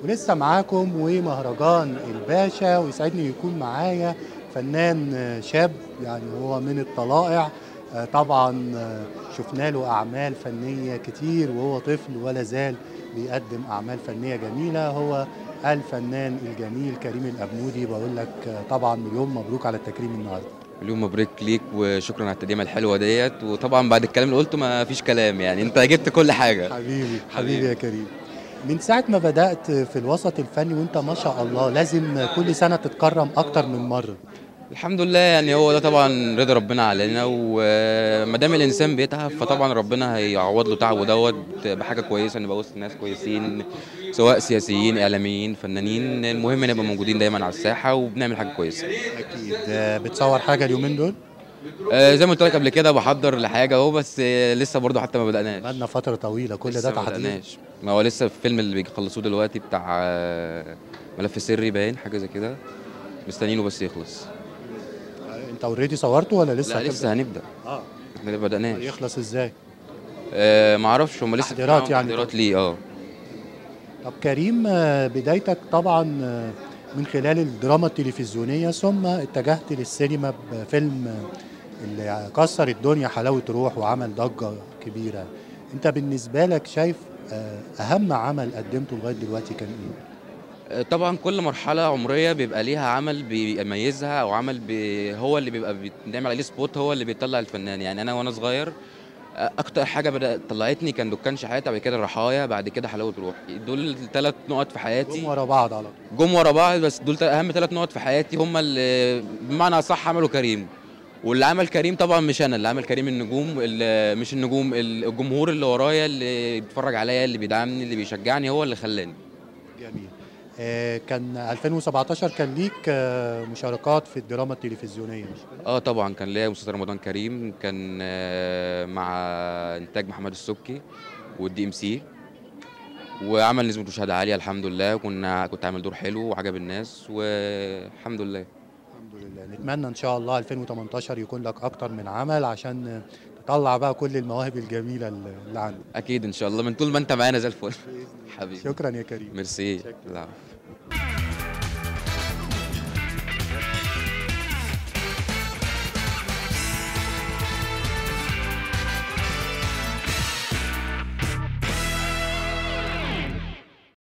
ولسه معاكم ومهرجان الباشا ويسعدني يكون معايا فنان آه، شاب يعني هو من الطلائع آه، طبعا آه، شفنا له اعمال فنيه كتير وهو طفل ولا زال بيقدم اعمال فنيه جميله هو الفنان الجميل كريم الابنودي بقول لك آه، طبعا مليون مبروك على التكريم النهارده مليون مبروك ليك وشكرا على التقديمه الحلوه ديت وطبعا بعد الكلام اللي قلته ما فيش كلام يعني انت جبت كل حاجه حبيبي حبيبي يا كريم من ساعة ما بدأت في الوسط الفني وانت ما شاء الله لازم كل سنة تتكرم أكتر من مرة الحمد لله يعني هو ده طبعا رضا ربنا علينا وما دام الانسان بيتعب فطبعا ربنا هيعوض له تعبه دوت بحاجه كويسه نبقى وسط ناس كويسين سواء سياسيين اعلاميين فنانين المهم نبقى موجودين دايما على الساحه وبنعمل حاجه كويسه أكيد آه، بتصور حاجة اليومين دول آه، زي ما قلت لك قبل كده بحضر لحاجه اهو بس آه، لسه برضه حتى ما بدأناش بقالنا فترة طويلة كل لسه ده ما تحضير بدأناش ما هو لسه الفيلم اللي بيخلصوه دلوقتي بتاع آه، ملف سري باين حاجه زي كده مستنيينه بس يخلص آه، انت اوريدي صورته ولا لسه لا هتبدأ؟ لسه هنبدا اه احنا ما بدأناش يخلص ازاي آه ما اعرفش هم لسه تحضيرات بيعملوا يعني. تحضيرات ليه اه طب كريم آه، بدايتك طبعا آه، من خلال الدراما التلفزيونية ثم اتجهت للسينما بفيلم آه، اللي كسر الدنيا حلاوة روح وعمل ضجة كبيرة انت بالنسبة لك شايف آه، اهم عمل قدمته لغاية دلوقتي كان ايه؟ آه، طبعا كل مرحله عمريه بيبقى ليها عمل بيميزها او عمل بي هو اللي بيبقى بنعمل عليه سبوت هو اللي بيطلع الفنان يعني انا وانا صغير آه، اكتر حاجه بدات طلعتني كان دكان شحاته بعد كده الرحايا بعد كده حلاوه روح دول الثلاث نقط في حياتي جم ورا بعض على طول جم ورا بعض بس دول تل- اهم ثلاث نقط في حياتي هم اللي بمعنى اصح عملوا كريم واللي عمل كريم طبعا مش انا اللي عمل كريم النجوم اللي مش النجوم الجمهور اللي ورايا اللي بيتفرج عليا اللي بيدعمني اللي بيشجعني هو اللي خلاني جميل آه، كان 2017 كان ليك آه، مشاركات في الدراما التلفزيونية مش كده؟ اه طبعا كان ليا مسلسل رمضان كريم كان آه، مع انتاج محمد السبكي والدي ام سي وعمل نسبة مشاهدة عالية الحمد لله كنا كنت عامل دور حلو وعجب الناس والحمد لله الحمد لله نتمنى ان شاء الله 2018 يكون لك اكتر من عمل عشان تطلع بقى كل المواهب الجميلة اللي عندك اكيد ان شاء الله من طول ما انت معانا زي الفل حبيبي شكرا يا كريم ميرسي شكراً. العفو.